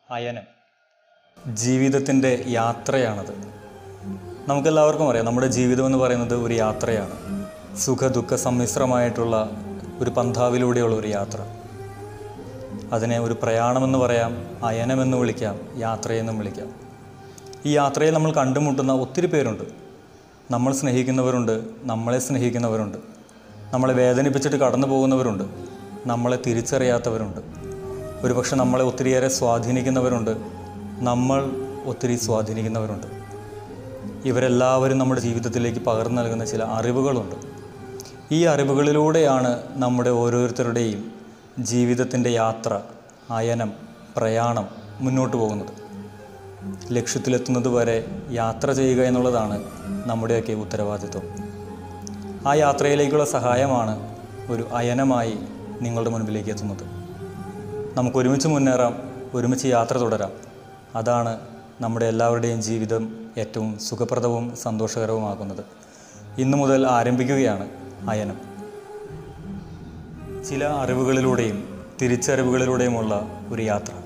അയനം ജീവിതത്തിൻ്റെ യാത്രയാണത് നമുക്കെല്ലാവർക്കും അറിയാം നമ്മുടെ ജീവിതം എന്ന് പറയുന്നത് ഒരു യാത്രയാണ് സുഖ ദുഃഖ സമ്മിശ്രമായിട്ടുള്ള ഒരു പന്ഥാവിലൂടെയുള്ള ഒരു യാത്ര അതിനെ ഒരു പ്രയാണമെന്ന് പറയാം അയനമെന്ന് വിളിക്കാം യാത്രയെന്നും വിളിക്കാം ഈ യാത്രയിൽ നമ്മൾ കണ്ടുമുട്ടുന്ന ഒത്തിരി പേരുണ്ട് നമ്മൾ സ്നേഹിക്കുന്നവരുണ്ട് നമ്മളെ സ്നേഹിക്കുന്നവരുണ്ട് നമ്മളെ വേദനിപ്പിച്ചിട്ട് കടന്നു പോകുന്നവരുണ്ട് നമ്മളെ തിരിച്ചറിയാത്തവരുണ്ട് ഒരുപക്ഷെ നമ്മളെ ഒത്തിരിയേറെ സ്വാധീനിക്കുന്നവരുണ്ട് നമ്മൾ ഒത്തിരി സ്വാധീനിക്കുന്നവരുണ്ട് ഇവരെല്ലാവരും നമ്മുടെ ജീവിതത്തിലേക്ക് പകർന്നു നൽകുന്ന ചില അറിവുകളുണ്ട് ഈ അറിവുകളിലൂടെയാണ് നമ്മുടെ ഓരോരുത്തരുടെയും ജീവിതത്തിൻ്റെ യാത്ര അയനം പ്രയാണം മുന്നോട്ട് പോകുന്നത് ലക്ഷ്യത്തിലെത്തുന്നത് വരെ യാത്ര ചെയ്യുക എന്നുള്ളതാണ് നമ്മുടെയൊക്കെ ഉത്തരവാദിത്വം ആ യാത്രയിലേക്കുള്ള സഹായമാണ് ഒരു അയനമായി നിങ്ങളുടെ മുൻപിലേക്ക് എത്തുന്നത് നമുക്ക് ഒരുമിച്ച് മുന്നേറാം ഒരുമിച്ച് യാത്ര തുടരാം അതാണ് നമ്മുടെ എല്ലാവരുടെയും ജീവിതം ഏറ്റവും സുഖപ്രദവും സന്തോഷകരവുമാക്കുന്നത് ഇന്നു മുതൽ ആരംഭിക്കുകയാണ് അയനം ചില അറിവുകളിലൂടെയും തിരിച്ചറിവുകളിലൂടെയുമുള്ള ഒരു യാത്ര